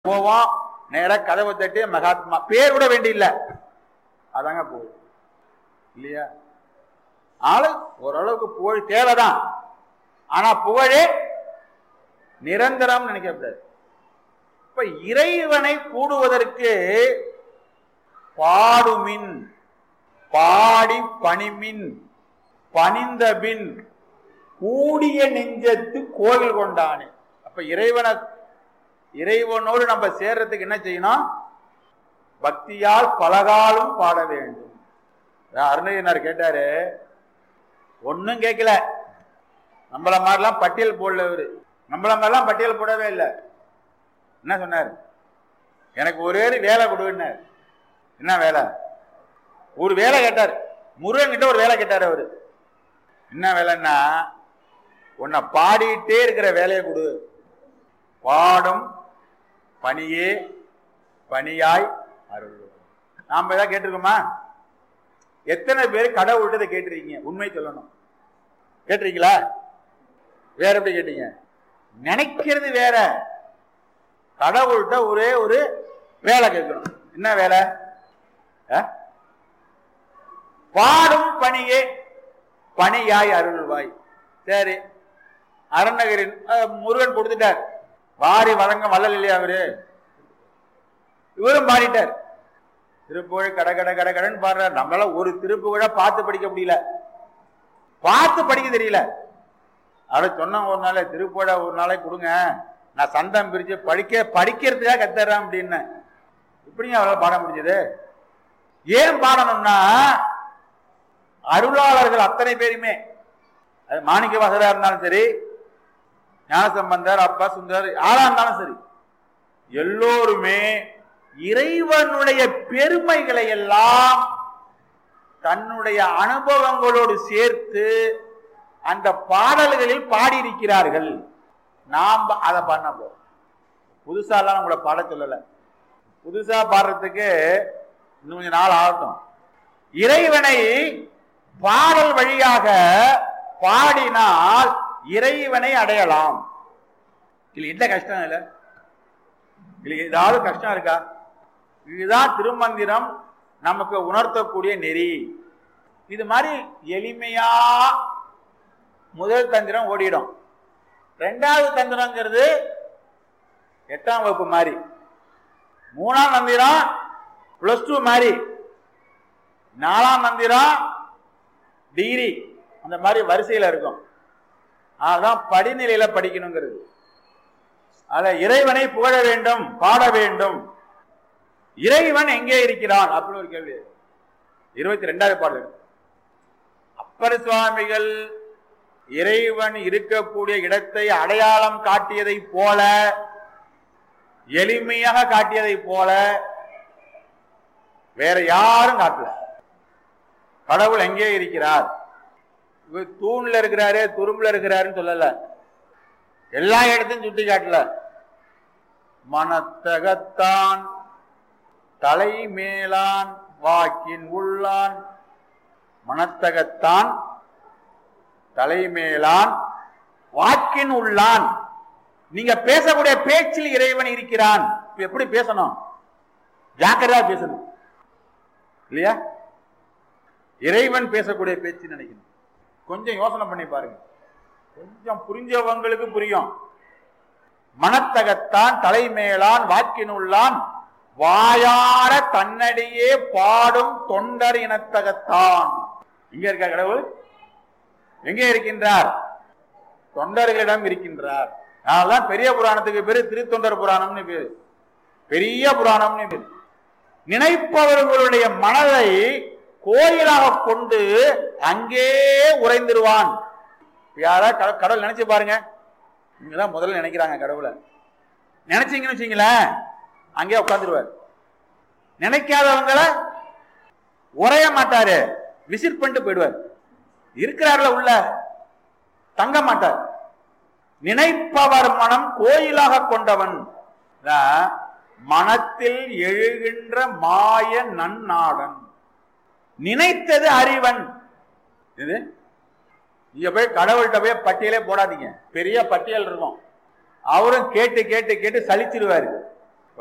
போவோம் நேரா கதவை தட்டி மகாத்மா பேர் விட வேண்டியில்ல அதாங்க புகழ் இல்லையா ஆளு ஓரளவுக்கு புகழ் தேவைதான் ஆனா புகழே நிரந்தரம் நினைக்கக்கூடாது இப்ப இறைவனை கூடுவதற்கு பாடுமின் பாடி பணிமின் பணிந்தபின் கூடிய நெஞ்சத்து கோவில் கொண்டானே அப்ப இறைவனை இறைவனோடு நம்ம சேர்றதுக்கு என்ன செய்யணும் பக்தியால் பலகாலும் பாட வேண்டும் அருணகிரினார் கேட்டாரு ஒன்னும் கேட்கல நம்மள மாதிரிலாம் பட்டியல் போடல இவரு நம்மள மாதிரிலாம் பட்டியல் போடவே இல்லை என்ன சொன்னார் எனக்கு ஒரே ஒரு வேலை கொடுன்னார் என்ன வேலை ஒரு வேலை கேட்டார் முருகன் கிட்ட ஒரு வேலை கேட்டார் அவரு என்ன வேலைன்னா உன்னை பாடிட்டே இருக்கிற வேலையை கொடு பாடும் பணியே பணியாய் அருள் நாம ஏதாவது கேட்டிருக்கோமா எத்தனை பேர் கடவுள்கிட்ட இதை கேட்டிருக்கீங்க உண்மை சொல்லணும் கேட்டிருக்கீங்களா வேற எப்படி கேட்டீங்க நினைக்கிறது வேற கடவுள்கிட்ட ஒரே ஒரு வேலை கேட்கணும் என்ன வேலை அஹ்? பாடும் பணியே பணியாய் அருள்வாய் சரி அருணகிரின் அஹ், முருகன் கொடுத்துட்டார் வாரி வழங்க வள்ளல் இல்லையா அவரு இவரும் பாடிட்டார் திருப்புகழ் கட கட கட கடன்னு பாடுறார் நம்மளால ஒரு திருப்புகழ பார்த்து படிக்க முடியல பார்த்து படிக்க தெரியல அவரை சொன்ன ஒரு நாள் திருப்புகழ ஒரு நாளைக்கு கொடுங்க நான் சந்தம் பிரிச்சு படிக்க படிக்கிறதுக்காக கத்துறேன் அப்படின்னு இப்படியும் அவரால் பாட முடிஞ்சது ஏன் பாடணும்னா அருளாளர்கள் அத்தனை பேருமே அது மாணிக்க வாசகரா இருந்தாலும் சரி ஞானசம்பந்தர் அப்பா சுந்தர் யாரா இருந்தாலும் சரி எல்லோருமே இறைவனுடைய பெருமைகளை எல்லாம் தன்னுடைய அனுபவங்களோடு சேர்த்து அந்த பாடல்களில் பாடியிருக்கிறார்கள் நாம் அதை பண்ண போறோம் புதுசாலாம் நம்மளை பாட சொல்லல புதுசா பாடுறதுக்கு இன்னும் கொஞ்சம் நாள் ஆகட்டும் இறைவனை பாடல் வழியாக பாடினால் இறைவனை அடையலாம் இதுல எந்த கஷ்டம் இல்லை இதுல ஏதாவது கஷ்டம் இருக்கா இதுதான் திருமந்திரம் நமக்கு உணர்த்தக்கூடிய நெறி இது மாதிரி எளிமையா முதல் தந்திரம் ஓடிடும் ரெண்டாவது தந்திரங்கிறது எட்டாம் வகுப்பு மாதிரி மூணாம் தந்திரம் பிளஸ் டூ மாதிரி நாலாம் தந்திரம் டிகிரி அந்த மாதிரி வரிசையில் இருக்கும் அதான் படிநிலையில படிக்கணுங்கிறது அத இறைவனை புகழ வேண்டும் பாட வேண்டும் இறைவன் எங்கே இருக்கிறான் அப்படின்னு ஒரு கேள்வி இருபத்தி ரெண்டாவது பாடல் அப்பர் சுவாமிகள் இறைவன் இருக்கக்கூடிய இடத்தை அடையாளம் காட்டியதை போல எளிமையாக காட்டியதை போல வேற யாரும் காட்டல கடவுள் எங்கே இருக்கிறார் இவர் தூண்ல இருக்கிறாரு துரும்புல இருக்கிறாருன்னு சொல்லல எல்லா இடத்தையும் சுட்டி காட்டல மனத்தகத்தான் தலை மேலான் வாக்கின் உள்ளான் மனத்தகத்தான் தலைமேலான் வாக்கின் உள்ளான் நீங்க பேசக்கூடிய பேச்சில் இறைவன் இருக்கிறான் இப்ப எப்படி பேசணும் ஜாக்கிரதா பேசணும் இல்லையா இறைவன் பேசக்கூடிய பேச்சு நினைக்கணும் கொஞ்சம் யோசனை பண்ணி பாருங்க கொஞ்சம் புரிஞ்சவங்களுக்கு புரியும் மனத்தகத்தான் தலைமேலான் வாக்கின் உள்ளான் வாயார தன்னடியே பாடும் தொண்டர் இனத்தகத்தான் இங்க இருக்க கடவுள் எங்கே இருக்கின்றார் தொண்டர்களிடம் இருக்கின்றார் அதனால்தான் பெரிய புராணத்துக்கு பேரு திருத்தொண்டர் புராணம்னு பேரு பெரிய புராணம்னு பேரு நினைப்பவர்களுடைய மனதை கோயிலாக கொண்டு அங்கே உறைந்திருவான் யாரா கடவுள் நினைச்சு பாருங்க இங்கதான் முதல்ல நினைக்கிறாங்க கடவுளை நினைச்சீங்கன்னு வச்சீங்களேன் அங்கே உட்காந்துருவார் நினைக்காதவங்கள உரைய மாட்டாரு விசிட் பண்ணிட்டு போயிடுவார் இருக்கிறார்ல உள்ள தங்க மாட்டார் நினைப்பவர் மனம் கோயிலாக கொண்டவன் மனத்தில் எழுகின்ற மாய நன்னாடன் நினைத்தது அறிவன் இது நீங்க போய் கடவுள்கிட்ட போய் பட்டியலே போடாதீங்க பெரிய பட்டியல் இருக்கும் அவரும் கேட்டு கேட்டு கேட்டு சலிச்சிருவாரு